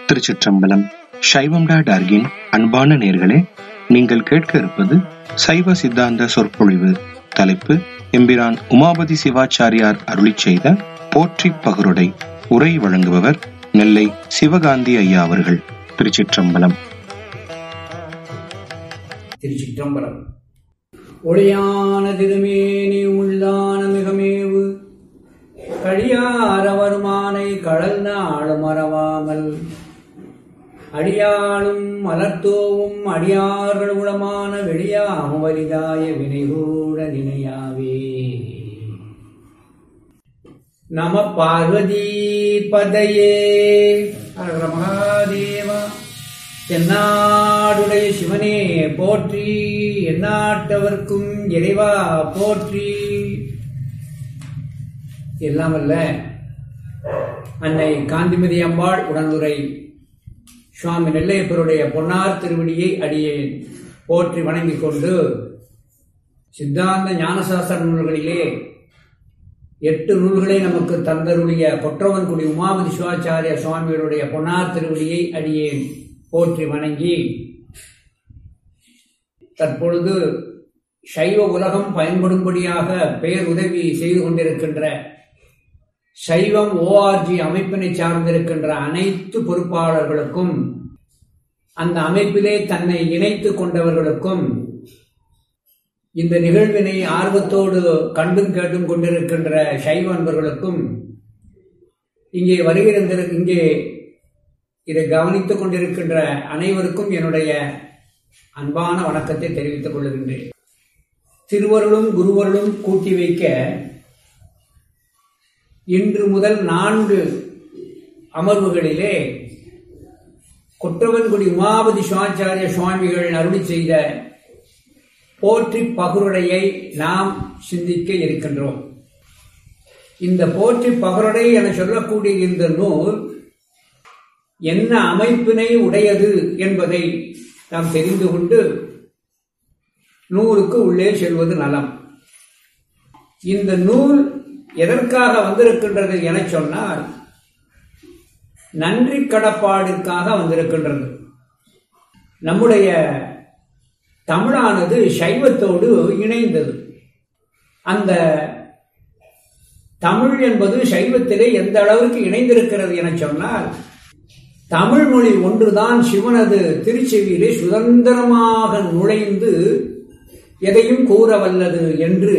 திருச்சிற்றம்பலம் சைவம் டா டார்கின் அன்பான நேர்களே நீங்கள் கேட்க இருப்பது சைவ சித்தாந்த சொற்பொழிவு தலைப்பு எம்பிரான் உமாபதி சிவாச்சாரியார் அருளிச் செய்த போற்றி பகருடை உரை வழங்குபவர் நெல்லை சிவகாந்தி ஐயா அவர்கள் திருச்சிற்றம்பலம் திருச்சிற்றம்பலம் ஒளியான திருமேனி உள்ளான மிகமேவு கழியார வருமானை கடல் நாளும் மறவாமல் அடியாளும் மலர்த்தோவும் அடியார்கள் உளமான வெளியாகும் வலிதாய வினைகூட நினையாவே நம பார்வதி பதையே ஹர மகாதேவா தென்னாடுடைய சிவனே போற்றி எந்நாட்டவர்க்கும் இறைவா போற்றி எல்லாம் அல்ல அன்னை காந்திமதி அம்பாள் உடனுரை சுவாமி நெல்லையப்பருடைய பொன்னார் திருவடியை அடியேன் போற்றி வணங்கிக் கொண்டு சித்தாந்த ஞானசாஸ்திர நூல்களிலே எட்டு நூல்களை நமக்கு தந்தருடைய பொற்றவன்குடி உமாபதி சிவாச்சாரிய சுவாமிகளுடைய பொன்னார் திருவடியை அடியேன் போற்றி வணங்கி தற்பொழுது சைவ உலகம் பயன்படும்படியாக பெயர் உதவி செய்து கொண்டிருக்கின்ற சைவம் ஓஆர்ஜி அமைப்பினை சார்ந்திருக்கின்ற அனைத்து பொறுப்பாளர்களுக்கும் அந்த அமைப்பிலே தன்னை இணைத்துக் கொண்டவர்களுக்கும் இந்த நிகழ்வினை ஆர்வத்தோடு கண்டும் கேட்டும் கொண்டிருக்கின்ற சைவ அன்பர்களுக்கும் இங்கே வருகிற இங்கே இதை கவனித்துக் கொண்டிருக்கின்ற அனைவருக்கும் என்னுடைய அன்பான வணக்கத்தை தெரிவித்துக் கொள்கின்றேன் திருவருளும் குருவருளும் கூட்டி வைக்க இன்று முதல் நான்கு அமர்வுகளிலே குற்றவன்குடி உமாபதி சிவாச்சாரிய சுவாமிகள் அருளி செய்த போற்றி பகுருடையை நாம் சிந்திக்க இருக்கின்றோம் இந்த போற்றி பகருடை என சொல்லக்கூடிய இந்த நூல் என்ன அமைப்பினை உடையது என்பதை நாம் தெரிந்து கொண்டு நூலுக்கு உள்ளே செல்வது நலம் இந்த நூல் எதற்காக வந்திருக்கின்றது என சொன்னால் நன்றி கடப்பாடிற்காக வந்திருக்கின்றது நம்முடைய தமிழானது சைவத்தோடு இணைந்தது அந்த தமிழ் என்பது சைவத்திலே எந்த அளவிற்கு இணைந்திருக்கிறது என சொன்னால் தமிழ் மொழி ஒன்றுதான் சிவனது திருச்செவியிலே சுதந்திரமாக நுழைந்து எதையும் கூற வல்லது என்று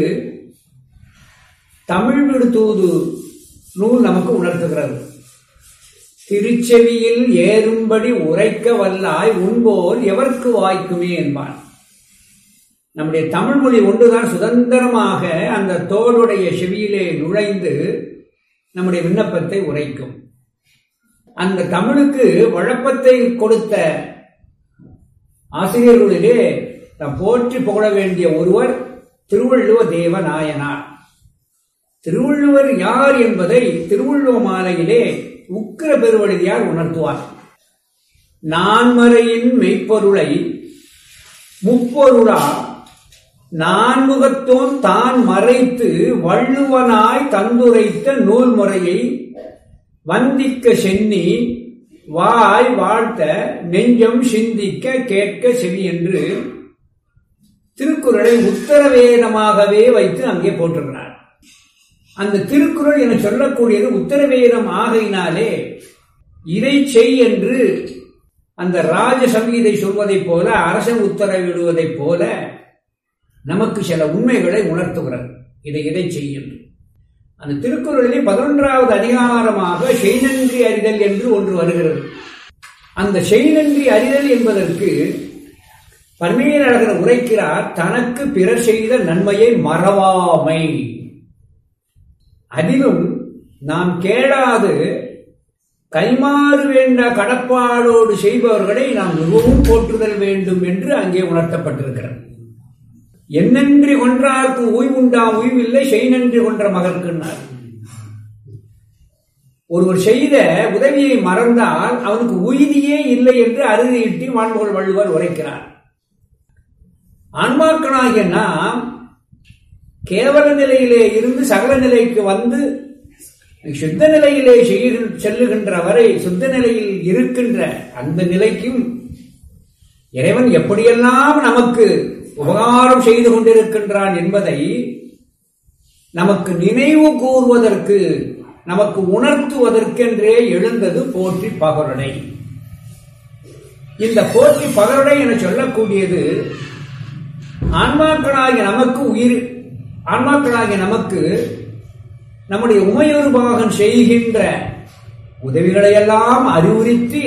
தமிழ் விடுத்தூது நூல் நமக்கு உணர்த்துகிறது திருச்செவியில் ஏறும்படி உரைக்க வல்லாய் உண்போல் எவர்க்கு வாய்க்குமே என்பான் நம்முடைய தமிழ் மொழி ஒன்றுதான் சுதந்திரமாக அந்த தோளுடைய செவியிலே நுழைந்து நம்முடைய விண்ணப்பத்தை உரைக்கும் அந்த தமிழுக்கு வழப்பத்தை கொடுத்த ஆசிரியர்களிலே நாம் போற்றி புகழ வேண்டிய ஒருவர் திருவள்ளுவ தேவ நாயனார் திருவள்ளுவர் யார் என்பதை திருவள்ளுவ மாலையிலே உக்கிர பெருவழியார் உணர்த்துவார் நான்மறையின் மெய்ப்பொருளை முப்பொருளா நான்முகத்தோன் தான் மறைத்து வள்ளுவனாய் தந்துரைத்த நூல் முறையை வந்திக்க சென்னி வாய் வாழ்த்த நெஞ்சம் சிந்திக்க கேட்க செவி என்று திருக்குறளை உத்தரவேதமாகவே வைத்து அங்கே போட்டிருக்கிறார் அந்த திருக்குறள் என சொல்லக்கூடியது உத்தரவேதம் ஆகையினாலே இதை செய் என்று அந்த ராஜ சங்கீதை சொல்வதைப் போல அரசன் உத்தரவிடுவதைப் போல நமக்கு சில உண்மைகளை உணர்த்துகிறது இதை இதை செய்யும் அந்த திருக்குறளிலே பதினொன்றாவது அதிகாரமாக செய்நன்றி அறிதல் என்று ஒன்று வருகிறது அந்த செய்நன்றி அறிதல் என்பதற்கு பன்மையழகர் உரைக்கிறார் தனக்கு பிறர் செய்த நன்மையை மறவாமை அதிலும் நாம் கேளாது கைமாறு வேண்ட கடப்பாடோடு செய்பவர்களை நாம் மிகவும் போற்றுதல் வேண்டும் என்று அங்கே உணர்த்தப்பட்டிருக்கிறது என்னென்று கொன்றார்க்கு உய்வுண்டா உய்வில்லை செய்நன்றி கொன்ற மகற்குன்னார் ஒருவர் செய்த உதவியை மறந்தால் அவனுக்கு உய்தியே இல்லை என்று அறுதியிட்டு வான்கோள் வள்ளுவர் உரைக்கிறார் ஆன்மாக்களாகிய நாம் கேவல நிலையிலே இருந்து சகல நிலைக்கு வந்து சுத்த நிலையிலே செய்கிற- செல்லுகின்ற வரை சுத்த நிலையில் இருக்கின்ற அந்த நிலைக்கும் இறைவன் எப்படியெல்லாம் நமக்கு உபகாரம் செய்து கொண்டிருக்கின்றான் என்பதை நமக்கு நினைவு கூறுவதற்கு நமக்கு உணர்த்துவதற்கென்றே எழுந்தது போற்றி பகருடை இந்த போற்றி பகருடை என சொல்லக்கூடியது ஆன்மாக்களாகிய நமக்கு உயிர் ஆன்மாக்களாகிய நமக்கு நம்முடைய உமையொரு பாகன் செய்கின்ற உதவிகளையெல்லாம் அறிவுறுத்தி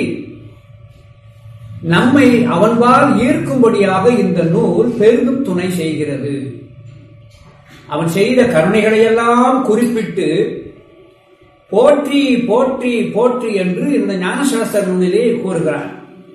நம்மை அவன்பால் ஈர்க்கும்படியாக இந்த நூல் பெரிதும் துணை செய்கிறது அவன் செய்த கருணைகளையெல்லாம் குறிப்பிட்டு போற்றி போற்றி போற்றி என்று இந்த ஞானசாஸ்திர நூலிலே கூறுகிறான்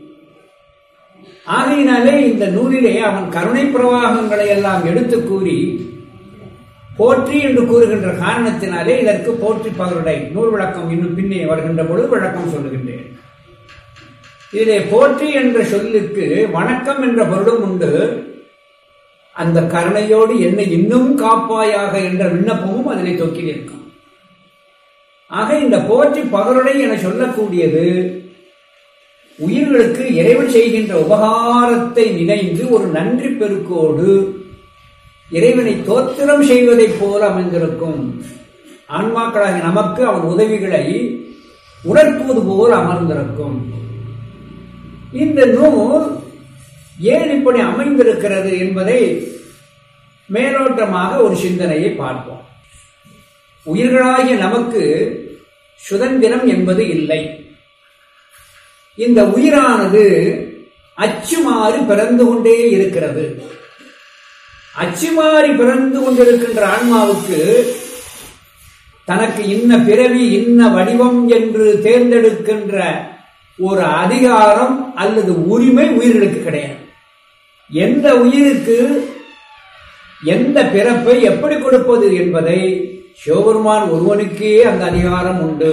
ஆகையினாலே இந்த நூலிலே அவன் கருணை பிரவாகங்களை எல்லாம் எடுத்து கூறி போற்றி என்று கூறுகின்ற காரணத்தினாலே இதற்கு போற்றி பகருடை நூல் விளக்கம் இன்னும் பின்னே வருகின்ற பொழுது விளக்கம் சொல்லுகின்றேன் இதிலே போற்றி என்ற சொல்லுக்கு வணக்கம் என்ற பொருளும் உண்டு அந்த கருணையோடு என்னை இன்னும் காப்பாயாக என்ற விண்ணப்பமும் அதிலே தொக்கி நிற்கும் ஆக இந்த போற்றி பகருடை என சொல்லக்கூடியது உயிர்களுக்கு இறைவன் செய்கின்ற உபகாரத்தை நினைந்து ஒரு நன்றி பெருக்கோடு இறைவனை தோத்திரம் செய்வதைப் போல அமைந்திருக்கும் ஆன்மாக்களாக நமக்கு அவன் உதவிகளை உணர்த்துவது போல் அமர்ந்திருக்கும் இந்த நூல் ஏன் இப்படி அமைந்திருக்கிறது என்பதை மேலோட்டமாக ஒரு சிந்தனையை பார்ப்போம் உயிர்களாகிய நமக்கு சுதந்திரம் என்பது இல்லை இந்த உயிரானது அச்சுமாறு பிறந்து கொண்டே இருக்கிறது அச்சுமாறி பிறந்து கொண்டிருக்கின்ற ஆன்மாவுக்கு தனக்கு இன்ன பிறவி இன்ன வடிவம் என்று தேர்ந்தெடுக்கின்ற ஒரு அதிகாரம் அல்லது உரிமை உயிர்களுக்கு கிடையாது எந்த உயிருக்கு எந்த பிறப்பை எப்படி கொடுப்பது என்பதை சிவபெருமான் ஒருவனுக்கே அந்த அதிகாரம் உண்டு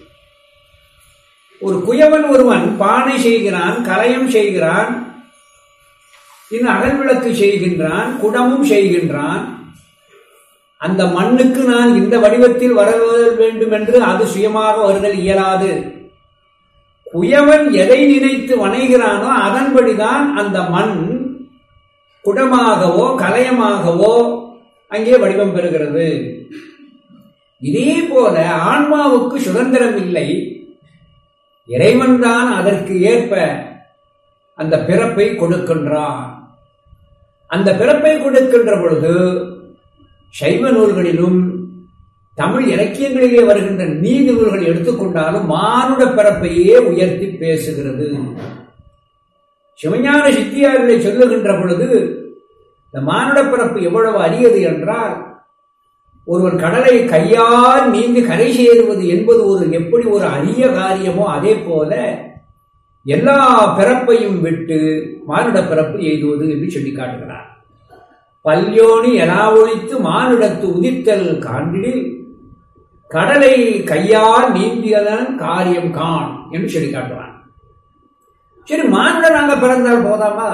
ஒரு குயவன் ஒருவன் பானை செய்கிறான் கலயம் செய்கிறான் இன்னும் அகல் விளக்கு செய்கின்றான் குடமும் செய்கின்றான் அந்த மண்ணுக்கு நான் இந்த வடிவத்தில் வர வேண்டும் என்று அது சுயமாக வருதல் இயலாது குயவன் எதை நினைத்து வணைகிறானோ அதன்படிதான் அந்த மண் குடமாகவோ கலயமாகவோ அங்கே வடிவம் பெறுகிறது இதே போல ஆன்மாவுக்கு சுதந்திரம் இல்லை இறைவன்தான் அதற்கு ஏற்ப அந்த பிறப்பை கொடுக்கின்றான் அந்த பிறப்பை கொடுக்கின்ற பொழுது சைவ நூல்களிலும் தமிழ் இலக்கியங்களிலே வருகின்ற நீதி நூல்கள் எடுத்துக்கொண்டாலும் மானுட பிறப்பையே உயர்த்தி பேசுகிறது சிவஞான சித்தியார்களை சொல்லுகின்ற பொழுது இந்த மானுட பிறப்பு எவ்வளவு அரியது என்றால் ஒருவன் கடலை கையால் நீந்தி கரை சேருவது என்பது ஒரு எப்படி ஒரு அரிய காரியமோ அதே போல எல்லா பிறப்பையும் விட்டு மானுட பிறப்பு எய்துவது என்று சொல்லி காட்டுகிறார் பல்யோனி எலா ஒழித்து மானுடத்து உதித்தல் காண்டிடில் கடலை கையால் நீந்தியதன் காரியம் காண் என்று சொல்லி காட்டுவான் சரி மானுடனாக பிறந்தால் போதாமா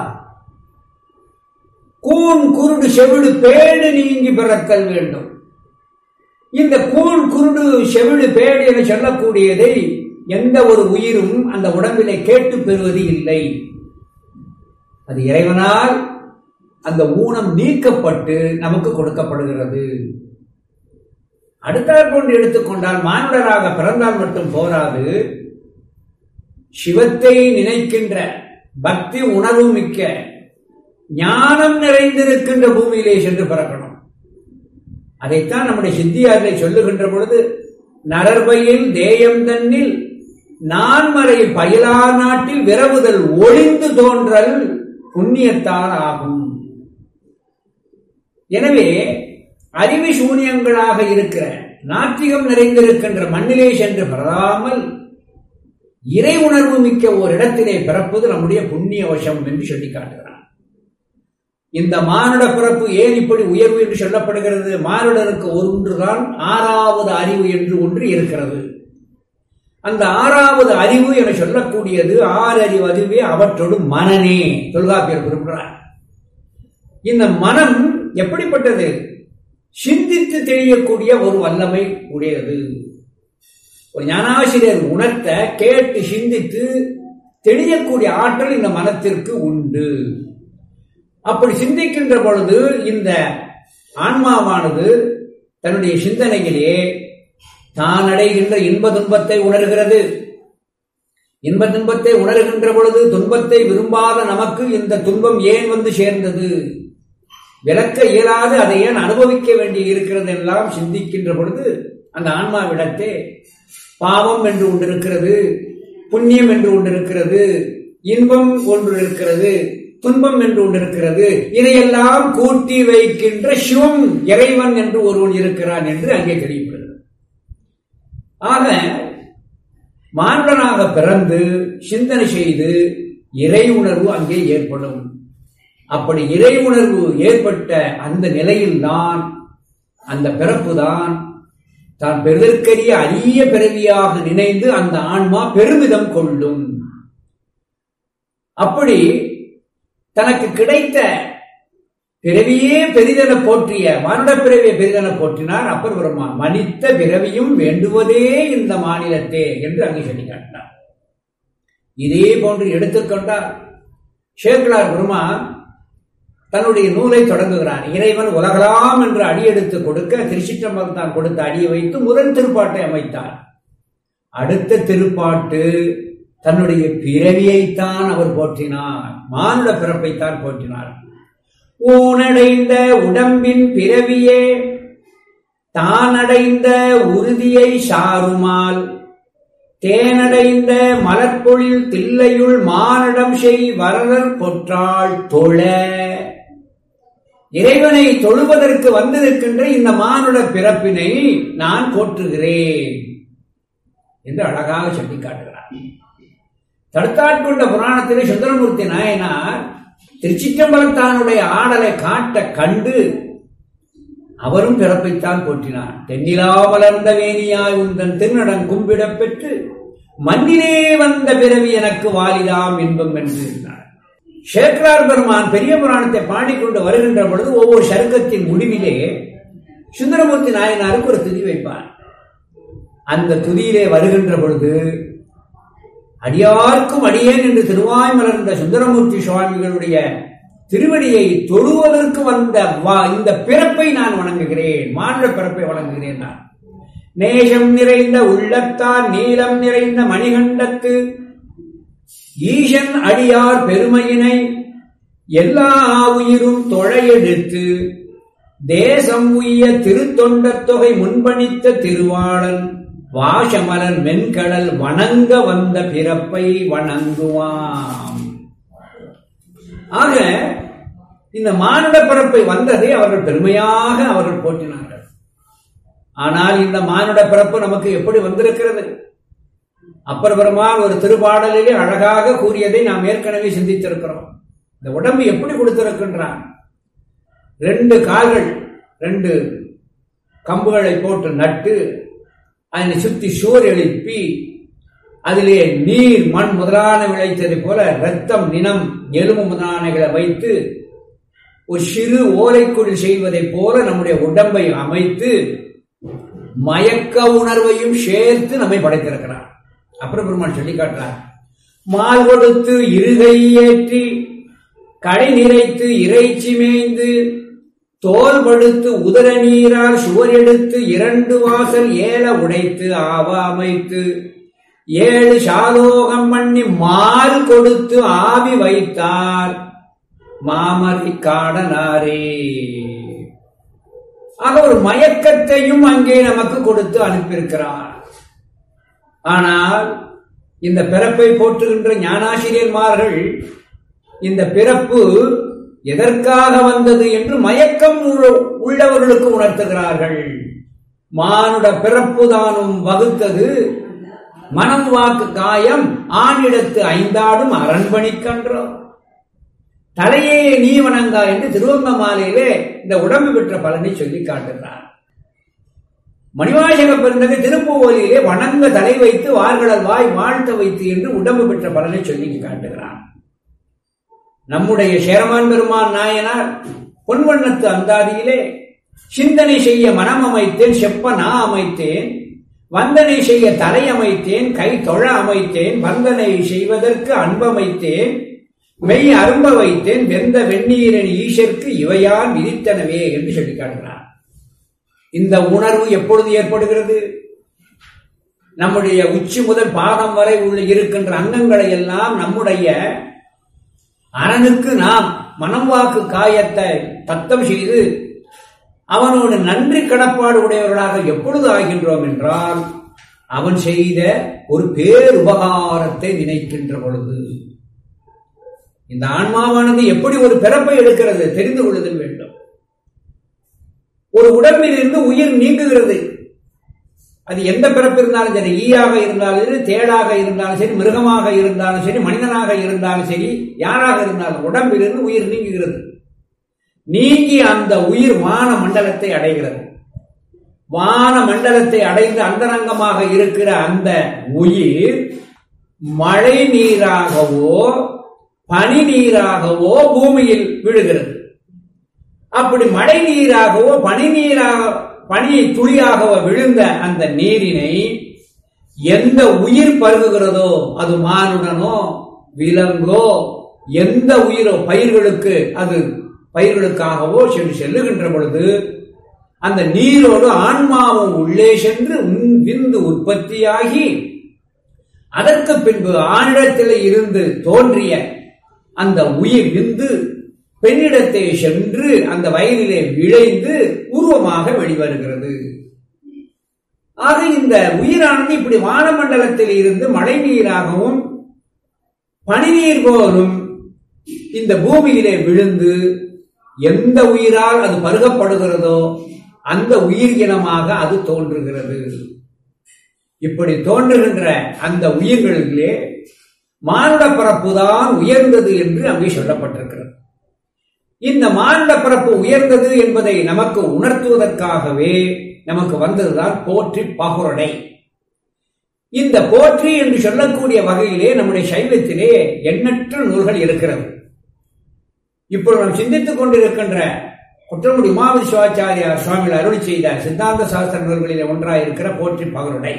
கூன் குருடு செவிடு பேடு நீங்கி பிறத்தல் வேண்டும் இந்த கூன் குருடு செவிடு பேடு என சொல்லக்கூடியதை எந்த ஒரு உயிரும் அந்த உடம்பிலே கேட்டு பெறுவது இல்லை அது இறைவனால் அந்த ஊனம் நீக்கப்பட்டு நமக்கு கொடுக்கப்படுகிறது அடுத்தாற் கொண்டு எடுத்துக்கொண்டால் மானுடராக பிறந்தால் மட்டும் போராது சிவத்தை நினைக்கின்ற பக்தி உணர்வு மிக்க ஞானம் நிறைந்திருக்கின்ற பூமியிலே சென்று பிறக்கணும் அதைத்தான் நம்முடைய சித்தியார்களை சொல்லுகின்ற பொழுது நரர்பையில் தேயம் தன்னில் நான்மறை பயிலா நாட்டில் விரவுதல் ஒளிந்து தோன்றல் புண்ணியத்தால் ஆகும் எனவே அறிவு சூனியங்களாக இருக்கிற நாத்திகம் நிறைந்திருக்கின்ற மண்ணிலே சென்று பெறாமல் இறை உணர்வு மிக்க ஒரு இடத்திலே பிறப்பது நம்முடைய புண்ணிய வசம் என்று சொல்லி காட்டுகிறார் இந்த மானுட பிறப்பு ஏன் இப்படி உயர்வு என்று சொல்லப்படுகிறது மானுடனுக்கு ஒன்றுதான் ஆறாவது அறிவு என்று ஒன்று இருக்கிறது அந்த ஆறாவது அறிவு என சொல்லக்கூடியது ஆறு அறிவு அதுவே அவற்றோடு மனநே தொல்காப்பியர் குறிப்பிடுறார் இந்த மனம் எப்படிப்பட்டது சிந்தித்து தெரியக்கூடிய ஒரு வல்லமை உடையது ஒரு ஞானாசிரியர் உணர்த்த கேட்டு சிந்தித்து தெளியக்கூடிய ஆற்றல் இந்த மனத்திற்கு உண்டு அப்படி சிந்திக்கின்ற பொழுது இந்த ஆன்மாவானது தன்னுடைய சிந்தனையிலே தான் அடைகின்ற இன்ப துன்பத்தை உணர்கிறது இன்ப துன்பத்தை உணர்கின்ற பொழுது துன்பத்தை விரும்பாத நமக்கு இந்த துன்பம் ஏன் வந்து சேர்ந்தது விளக்க இயலாது அதை ஏன் அனுபவிக்க வேண்டி இருக்கிறது எல்லாம் சிந்திக்கின்ற பொழுது அந்த ஆன்மாவிடத்தே பாவம் என்று ஒன்று இருக்கிறது புண்ணியம் என்று ஒன்று இருக்கிறது இன்பம் ஒன்று இருக்கிறது துன்பம் என்று ஒன்று இருக்கிறது இதையெல்லாம் கூட்டி வைக்கின்ற சிவம் இறைவன் என்று ஒருவன் இருக்கிறான் என்று அங்கே தெரியப்படுகிறது ஆக மானுடனாக பிறந்து சிந்தனை செய்து இறை உணர்வு அங்கே ஏற்படும் அப்படி இறை உணர்வு ஏற்பட்ட அந்த நிலையில்தான் அந்த பிறப்பு தான் தான் பெறுதற்கரிய அரிய பிறவியாக நினைந்து அந்த ஆன்மா பெருமிதம் கொள்ளும் அப்படி தனக்கு கிடைத்த பிறவியே பெரிதென போற்றிய மானுட பிறவியை பெரிதென போற்றினார் அப்பர் பெருமான் மனித்த பிறவியும் வேண்டுவதே இந்த மாநிலத்தே என்று அங்கே சொல்லி காட்டினார் இதே போன்று எடுத்துக்கொண்டார் சேக்கலார் பெருமான் தன்னுடைய நூலை தொடங்குகிறார் இறைவன் உலகலாம் என்று அடியெடுத்து கொடுக்க திருச்சிற்றம்பலம் தான் கொடுத்த அடியை வைத்து முதல் திருப்பாட்டை அமைத்தார் அடுத்த திருப்பாட்டு தன்னுடைய பிறவியைத்தான் அவர் போற்றினார் மானுட பிறப்பைத்தான் போற்றினார் ஊனடைந்த உடம்பின் பிறவியே தானடைந்த உறுதியை சாருமால் தேனடைந்த மலர்பொழில் தில்லையுள் மானிடம் செய் வரதர் பொற்றாள் தொழ இறைவனை தொழுவதற்கு வந்திருக்கின்ற இந்த மானுட பிறப்பினை நான் போற்றுகிறேன் என்று அழகாக சொல்லி காட்டுகிறார் தடுத்தாட்கொண்ட புராணத்திலே சுந்தரமூர்த்தி நாயனார் திருச்சிற்றம்பலத்தானுடைய ஆடலை காட்ட கண்டு அவரும் பிறப்பைத்தான் போற்றினார் தென்னிலா மலர்ந்த வேணியாய் உந்தன் திருநடன் கும்பிடப் பெற்று மண்ணிலே வந்த பிறவி எனக்கு வாலிதாம் இன்பம் என்று இருந்தார் சேக்கரார் பெருமான் பெரிய புராணத்தை பாடிக்கொண்டு வருகின்ற பொழுது ஒவ்வொரு சருக்கத்தின் முடிவிலே சுந்தரமூர்த்தி நாயனாருக்கு ஒரு துதி வைப்பார் அந்த துதியிலே வருகின்ற பொழுது அடியார்க்கும் அடியேன் என்று திருவாய் மலர்ந்த சுந்தரமூர்த்தி சுவாமிகளுடைய திருவடியை தொழுவதற்கு வந்த இந்த பிறப்பை நான் வணங்குகிறேன் மாநில பிறப்பை வணங்குகிறேன் நான் நேசம் நிறைந்த உள்ளத்தார் நீளம் நிறைந்த மணிகண்டத்து ஈசன் அடியார் பெருமையினை எல்லா உயிரும் தொழையெடுத்து தேசம் உய்ய திருத்தொண்டத் தொகை முன்பணித்த திருவாளன் வாசமலர் மென்கடல் வணங்க வந்த பிறப்பை வணங்குவாம் ஆக இந்த மானுட பிறப்பை வந்ததை அவர்கள் பெருமையாக அவர்கள் போற்றினார்கள் ஆனால் இந்த மானுட பிறப்பு நமக்கு எப்படி வந்திருக்கிறது அப்பர் பெருமான் ஒரு திருப்பாடலிலே அழகாக கூறியதை நாம் ஏற்கனவே சிந்தித்திருக்கிறோம் இந்த உடம்பு எப்படி கொடுத்திருக்கின்றான் ரெண்டு கால்கள் ரெண்டு கம்புகளை போட்டு நட்டு அதனை சுத்தி சுவர் எழுப்பி அதிலே நீர் மண் முதலான விளைத்ததை போல ரத்தம் நினம் எலும்பு முதலானகளை வைத்து ஒரு சிறு ஓலைக்குடில் செய்வதைப் போல நம்முடைய உடம்பை அமைத்து மயக்க உணர்வையும் சேர்த்து நம்மை படைத்திருக்கிறார் அப்புறம் பெருமான் சொல்லி காட்டுறார் மால் கொடுத்து இருகை ஏற்றி கடை நிறைத்து இறைச்சி மேய்ந்து தோல் படுத்து உதர நீரால் சுவர் எடுத்து இரண்டு வாசல் ஏல உடைத்து ஆவா அமைத்து ஏழு சாலோகம் பண்ணி மால் கொடுத்து ஆவி வைத்தார் மாமரி காடனாரே ஆக ஒரு மயக்கத்தையும் அங்கே நமக்கு கொடுத்து அனுப்பியிருக்கிறார் ஆனால் இந்த பிறப்பை போற்றுகின்ற ஞானாசிரியர்மார்கள் இந்த பிறப்பு எதற்காக வந்தது என்று மயக்கம் உள்ளவர்களுக்கு உணர்த்துகிறார்கள் மானுட பிறப்பு தானும் வகுத்தது மனம் வாக்கு காயம் ஆணிடத்து ஐந்தாடும் அரண்பணிக்கன்றோ தலையே நீ வணங்கா என்று திருவங்க மாலையிலே இந்த உடம்பு பெற்ற பலனை சொல்லி காட்டுகிறார் மணிவாசக பெருந்தகை திருப்புவோலியிலே வணங்க தலை வைத்து வார்களல் வாய் வாழ்த்த வைத்து என்று உடம்பு பெற்ற பலனை சொல்லி காட்டுகிறான் நம்முடைய சேரமான் பெருமான் நாயனார் பொன்வண்ணத்து அந்தாதியிலே சிந்தனை செய்ய மனம் அமைத்தேன் செப்ப நான் அமைத்தேன் வந்தனை செய்ய தலை அமைத்தேன் கை தொழ அமைத்தேன் வந்தனை செய்வதற்கு அன்பமைத்தேன் மெய் அரும்ப வைத்தேன் வெந்த வெந்நீரன் ஈஷற்கு இவையால் விதித்தனவே என்று சொல்லி காட்டுகிறார் இந்த உணர்வு எப்பொழுது ஏற்படுகிறது நம்முடைய உச்சி முதல் பாதம் வரை உள்ள இருக்கின்ற அங்கங்களை எல்லாம் நம்முடைய அரணனுக்கு நாம் மனம் வாக்கு காயத்தை தத்தம் செய்து அவனோடு நன்றி கடப்பாடு உடையவர்களாக எப்பொழுது ஆகின்றோம் என்றால் அவன் செய்த ஒரு பேருபகாரத்தை நினைக்கின்ற பொழுது இந்த ஆன்மாவானது எப்படி ஒரு பிறப்பை எடுக்கிறது தெரிந்து கொள்ளுதல் வேண்டும் ஒரு உடம்பிலிருந்து உயிர் நீங்குகிறது அது எந்த பிறப்பு இருந்தாலும் சரி ஈயாக இருந்தாலும் சரி தேடாக இருந்தாலும் சரி மிருகமாக இருந்தாலும் சரி மனிதனாக இருந்தாலும் சரி யாராக இருந்தாலும் உடம்பிலிருந்து உயிர் நீங்குகிறது நீங்கி அந்த உயிர் வான மண்டலத்தை அடைகிறது வான மண்டலத்தை அடைந்து அந்தரங்கமாக இருக்கிற அந்த உயிர் மழை நீராகவோ பனி நீராகவோ பூமியில் விழுகிறது அப்படி மழை நீராகவோ பனி நீராக பனியை துளியாகவோ விழுந்த அந்த நீரினை எந்த உயிர் பருகுகிறதோ அது மானுடனோ விலங்கோ எந்த உயிரோ பயிர்களுக்கு அது பயிர்களுக்காகவோ சென்று செல்லுகின்ற பொழுது அந்த நீரோடு ஆன்மாவும் உள்ளே சென்று உன் விந்து உற்பத்தியாகி அதற்கு பின்பு ஆணிடத்தில் இருந்து தோன்றிய அந்த உயிர் விந்து பெண்ணிடத்தை சென்று அந்த வயலிலே விளைந்து உருவமாக வெளிவருகிறது ஆக இந்த உயிரானது இப்படி வானமண்டலத்தில் இருந்து மழை நீராகவும் பனிநீர் போலும் இந்த பூமியிலே விழுந்து எந்த உயிரால் அது பருகப்படுகிறதோ அந்த உயிர் இனமாக அது தோன்றுகிறது இப்படி தோன்றுகின்ற அந்த உயிர்களிலே மானுட பரப்புதான் உயர்ந்தது என்று அங்கே சொல்லப்பட்டிருக்கிறது இந்த மானுட பரப்பு உயர்ந்தது என்பதை நமக்கு உணர்த்துவதற்காகவே நமக்கு வந்ததுதான் போற்றி பகுரடை இந்த போற்றி என்று சொல்லக்கூடிய வகையிலே நம்முடைய சைவத்திலே எண்ணற்ற நூல்கள் இருக்கிறது இப்பொழுது நாம் சிந்தித்துக் கொண்டிருக்கின்ற குற்றமுடி உமாவதி சிவாச்சாரியார் சுவாமிகள் அருளி செய்த சித்தாந்த சாஸ்திர நூல்களிலே ஒன்றாயிருக்கிற போற்றி பகருடை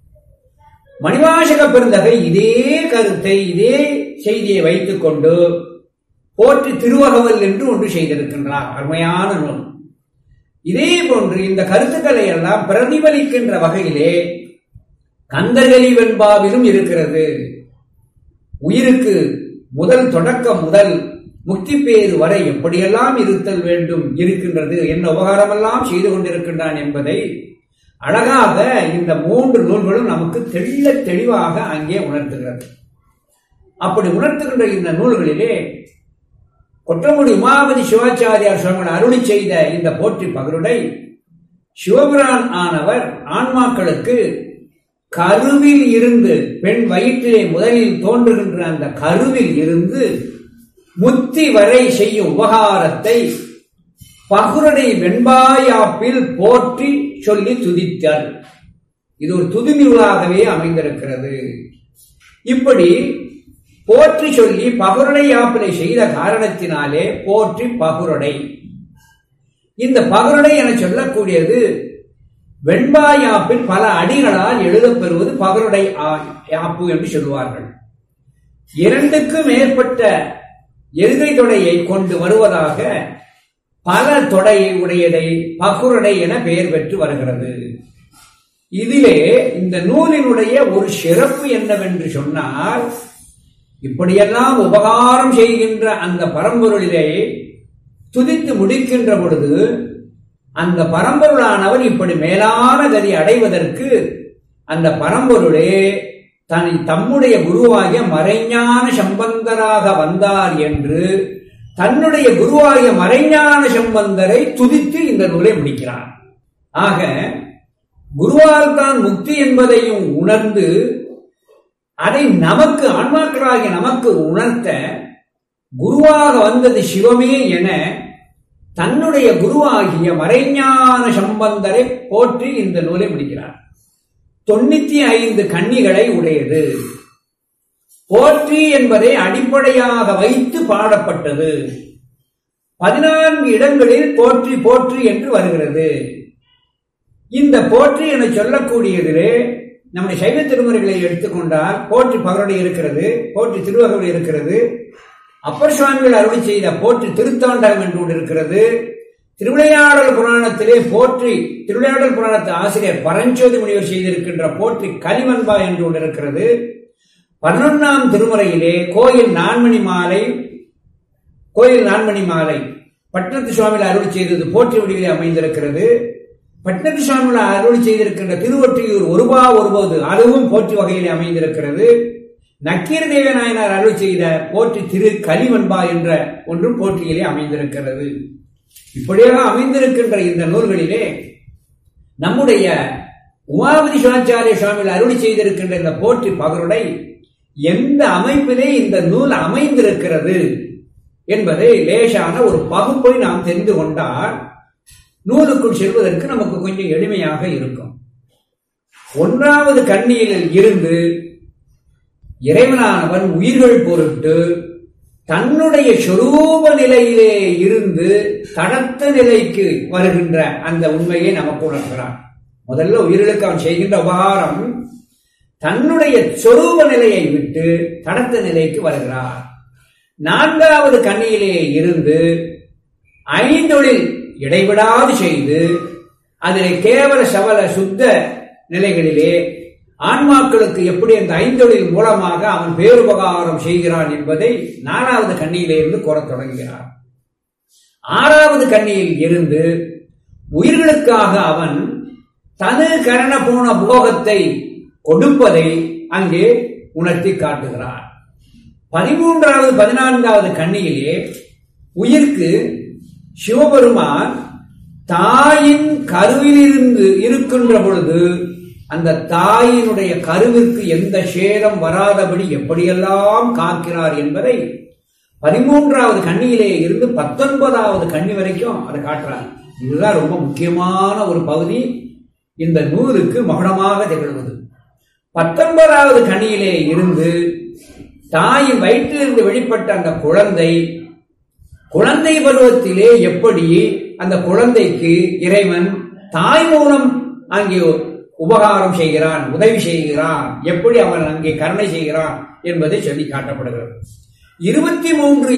மணிவாசக பெருந்தகை இதே கருத்தை இதே செய்தியை வைத்துக் கொண்டு போற்றி திருவகவல் என்று ஒன்று செய்திருக்கின்றார் அருமையான நூல் இதே போன்று இந்த கருத்துக்களை எல்லாம் பிரதிபலிக்கின்ற வகையிலே கந்தகலி வெண்பாவிலும் இருக்கிறது உயிருக்கு முதல் தொடக்கம் முதல் முக்தி பேறு வரை எப்படியெல்லாம் இருத்தல் வேண்டும் இருக்கின்றது என்ன உபகாரமெல்லாம் செய்து கொண்டிருக்கின்றான் என்பதை அழகாக இந்த மூன்று நூல்களும் நமக்கு தெள்ள தெளிவாக அங்கே உணர்த்துகிறது அப்படி உணர்த்துகின்ற இந்த நூல்களிலே கொற்றமுடி உமாபதி சிவாச்சாரியார் சுவாமிகள் அருளி செய்த இந்த போற்றி பகருடை சிவபிரான் ஆனவர் ஆன்மாக்களுக்கு கருவில் இருந்து பெண் வயிற்றிலே முதலில் தோன்றுகின்ற அந்த கருவில் இருந்து முத்தி வரை செய்யும் உபகாரத்தை பகுரடை வெண்பாயாப்பில் போற்றி சொல்லி துதித்தார் இது ஒரு துதிநூலாகவே அமைந்திருக்கிறது இப்படி போற்றி சொல்லி பகுரடை யாப்பினை செய்த காரணத்தினாலே போற்றி பகுரடை இந்த பகுரடை என சொல்லக்கூடியது வெண்பாயாப்பில் பல அடிகளால் எழுதப்பெறுவது பகருடை யாப்பு என்று சொல்லுவார்கள் இரண்டுக்கும் மேற்பட்ட எருகை தொடையை கொண்டு வருவதாக பல தொடையை உடையதை பகுரடை என பெயர் பெற்று வருகிறது இதிலே இந்த நூலினுடைய ஒரு சிறப்பு என்னவென்று சொன்னால் இப்படியெல்லாம் உபகாரம் செய்கின்ற அந்த பரம்பொருளிலே துதித்து முடிக்கின்ற பொழுது அந்த பரம்பொருளானவர் இப்படி மேலான கதி அடைவதற்கு அந்த பரம்பொருளே தன் தம்முடைய குருவாகிய மறைஞான சம்பந்தராக வந்தார் என்று தன்னுடைய குருவாகிய மறைஞான சம்பந்தரை துதித்து இந்த நூலை முடிக்கிறார் ஆக குருவால் தான் முக்தி என்பதையும் உணர்ந்து அதை நமக்கு ஆன்மாக்களாகிய நமக்கு உணர்த்த குருவாக வந்தது சிவமே என தன்னுடைய குருவாகிய மறைஞான சம்பந்தரை போற்றி இந்த நூலை முடிக்கிறார் தொண்ணூத்தி ஐந்து கன்னிகளை உடையது போற்றி என்பதை அடிப்படையாக வைத்து பாடப்பட்டது பதினான்கு இடங்களில் போற்றி போற்றி என்று வருகிறது இந்த போற்றி என சொல்லக்கூடியதிலே நம்முடைய சைவ திருமுறைகளை எடுத்துக்கொண்டால் போற்றி பகருடைய இருக்கிறது போற்றி திருவகவுடைய இருக்கிறது அப்பர் சுவாமிகள் அருளி செய்த போற்றி திருத்தாண்டகம் என்று ஒன்று இருக்கிறது திருவிளையாடல் புராணத்திலே போற்றி திருவிளையாடல் புராணத்து ஆசிரியர் பரஞ்சோதி முனிவர் செய்திருக்கின்ற போற்றி கலிவன்பா என்று ஒன்று இருக்கிறது பதினொன்னாம் திருமுறையிலே கோயில் நான்மணி மாலை கோயில் நான்மணி மாலை பட்டணத்து சுவாமிகள் அருள் செய்தது போற்றி வடிவிலே அமைந்திருக்கிறது பட்டணத்து சுவாமிகள் அருள் செய்திருக்கின்ற திருவொற்றியூர் ஒருபா ஒருபோது அதுவும் போற்றி வகையிலே அமைந்திருக்கிறது நக்கீர தேவநாயனார் அருள் செய்த போற்றி திரு கலிவன்பா என்ற ஒன்றும் போற்றியிலே அமைந்திருக்கிறது இப்படியாக அமைந்திருக்கின்ற இந்த நூல்களிலே நம்முடைய உமாபதி சிவாச்சாரிய சுவாமிகள் அருளி செய்திருக்கின்ற இந்த போற்றி பகருடை எந்த அமைப்பிலே இந்த நூல் அமைந்திருக்கிறது என்பதை லேசான ஒரு பகுப்பை நாம் தெரிந்து கொண்டால் நூலுக்குள் செல்வதற்கு நமக்கு கொஞ்சம் எளிமையாக இருக்கும் ஒன்றாவது கண்ணியில் இருந்து இறைவனானவன் உயிர்கள் பொருட்டு தன்னுடைய சொரூப நிலையிலே இருந்து தடத்த நிலைக்கு வருகின்ற அந்த உண்மையை நமக்கு உணர்கிறான் முதல்ல உயிர்களுக்கு அவன் செய்கின்ற உபகாரம் தன்னுடைய சொரூப நிலையை விட்டு தடத்த நிலைக்கு வருகிறார் நான்காவது கண்ணியிலே இருந்து ஐந்தொழில் இடைவிடாது செய்து அதிலே கேவல சவல சுத்த நிலைகளிலே ஆன்மாக்களுக்கு எப்படி அந்த ஐந்தொழில் மூலமாக அவன் பேருபகாரம் செய்கிறான் என்பதை நாலாவது கண்ணியிலே இருந்து கூறத் தொடங்குகிறார் ஆறாவது கண்ணியில் இருந்து உயிர்களுக்காக அவன் தனு கரண போன போகத்தை கொடுப்பதை அங்கே உணர்த்தி காட்டுகிறார் பதிமூன்றாவது பதினான்காவது கண்ணியிலே உயிர்க்கு சிவபெருமான் தாயின் கருவிலிருந்து இருக்கின்ற பொழுது அந்த தாயினுடைய கருவிற்கு எந்த சேதம் வராதபடி எப்படியெல்லாம் காக்கிறார் என்பதை பதிமூன்றாவது கண்ணியிலே இருந்து பத்தொன்பதாவது கண்ணி வரைக்கும் அதை காட்டுறார் இதுதான் ரொம்ப முக்கியமான ஒரு பகுதி இந்த நூலுக்கு மகுடமாக திகழ்வது பத்தொன்பதாவது கண்ணியிலே இருந்து தாயின் வயிற்றிலிருந்து வெளிப்பட்ட அந்த குழந்தை குழந்தை பருவத்திலே எப்படி அந்த குழந்தைக்கு இறைவன் தாய் மூலம் அங்கே உபகாரம் செய்கிறான் உதவி செய்கிறான் எப்படி அவன் அங்கே கருணை செய்கிறான் என்பதை சொல்லி காட்டப்படுகிறது இருபத்தி மூன்று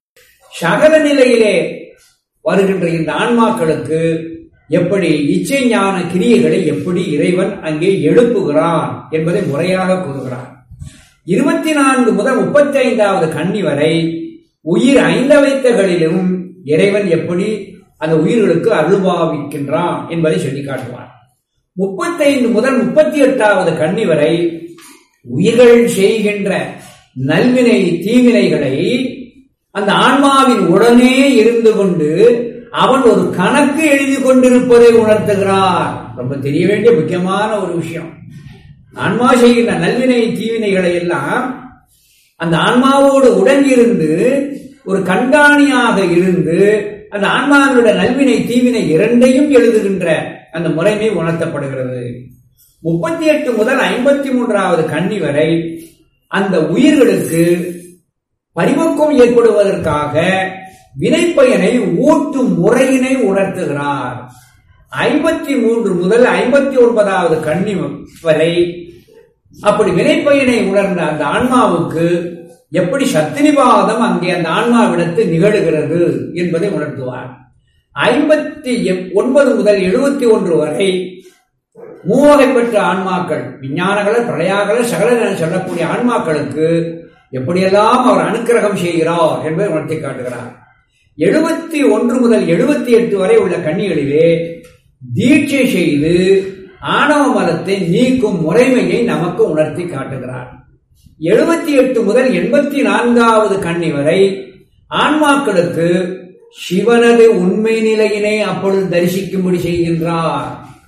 சகல நிலையிலே வருகின்ற இந்த ஆன்மாக்களுக்கு எப்படி இச்சை ஞான கிரியைகளை எப்படி இறைவன் அங்கே எழுப்புகிறான் என்பதை முறையாக கூறுகிறான் இருபத்தி நான்கு முதல் முப்பத்தி ஐந்தாவது கண்ணி வரை உயிர் ஐந்தவைத்தகளிலும் இறைவன் எப்படி அந்த உயிர்களுக்கு அருள்பாவிக்கின்றான் என்பதை சொல்லி காட்டுவான் முப்பத்தைந்து முதல் முப்பத்தி எட்டாவது கண்ணி வரை உயிர்கள் செய்கின்ற நல்வினை தீவினைகளை அந்த ஆன்மாவின் உடனே இருந்து கொண்டு அவன் ஒரு கணக்கு எழுதி கொண்டிருப்பதை உணர்த்துகிறார் ரொம்ப தெரிய வேண்டிய முக்கியமான ஒரு விஷயம் ஆன்மா செய்கின்ற நல்வினை தீவினைகளை எல்லாம் அந்த ஆன்மாவோடு உடன் இருந்து ஒரு கண்காணியாக இருந்து அந்த ஆன்மாவினுடைய நல்வினை தீவினை இரண்டையும் எழுதுகின்ற அந்த முறைமை உணர்த்தப்படுகிறது முப்பத்தி எட்டு முதல் ஐம்பத்தி மூன்றாவது கண்ணி வரை அந்த உயிர்களுக்கு பரிபக்குவம் ஏற்படுவதற்காக வினைப்பயனை ஊட்டும் முறையினை உணர்த்துகிறார் ஐம்பத்தி மூன்று முதல் ஐம்பத்தி ஒன்பதாவது கண்ணி வரை அப்படி வினைப்பயனை உணர்ந்த அந்த ஆன்மாவுக்கு எப்படி சத்தினிவாதம் அங்கே அந்த ஆன்மாவிடத்து நிகழுகிறது என்பதை உணர்த்துவார் ஐம்பத்தி ஒன்பது முதல் எழுபத்தி ஒன்று வரை மூவகை பெற்ற ஆன்மாக்கள் விஞ்ஞானங்கள பிரளயாகல சகல சொல்லக்கூடிய ஆன்மாக்களுக்கு எப்படியெல்லாம் அவர் அனுக்கிரகம் செய்கிறார் என்பதை உணர்த்தி காட்டுகிறார் எழுபத்தி ஒன்று முதல் எழுபத்தி எட்டு வரை உள்ள கண்ணிகளிலே தீட்சை செய்து ஆணவ மதத்தை நீக்கும் முறைமையை நமக்கு உணர்த்தி காட்டுகிறார் எழுபத்தி எட்டு முதல் எண்பத்தி நான்காவது கண்ணி வரை ஆன்மாக்களுக்கு சிவனது உண்மை நிலையினை அப்பொழுது தரிசிக்கும்படி செய்கின்றார்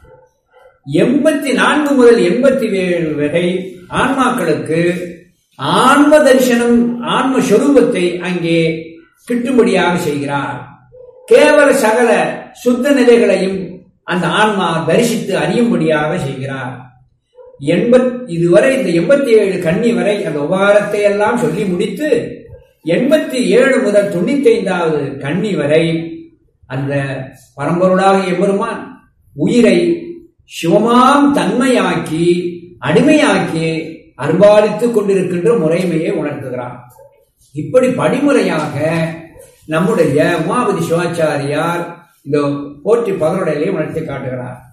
எண்பத்தி நான்கு முதல் எண்பத்தி ஏழு வரை ஆன்மாக்களுக்கு ஆன்ம தரிசனம் ஆன்ம சொரூபத்தை அங்கே கிட்டும்படியாக செய்கிறார் கேவல சகல சுத்த நிலைகளையும் அந்த ஆன்மா தரிசித்து அறியும்படியாக செய்கிறார் எண்பத் இதுவரை இந்த எண்பத்தி ஏழு கன்னி வரை அந்த உபகாரத்தை எல்லாம் சொல்லி முடித்து எண்பத்தி ஏழு முதல் தொண்ணூத்தி ஐந்தாவது கன்னி வரை அந்த பரம்பொருளாக எம்பெருமான் உயிரை சிவமாம் தன்மையாக்கி அடிமையாக்கி அன்பாளித்துக் கொண்டிருக்கின்ற முறைமையை உணர்த்துகிறார் இப்படி படிமுறையாக நம்முடைய உமாபதி சிவாச்சாரியார் இந்த போற்றி பகருடையிலே உணர்த்தி காட்டுகிறார்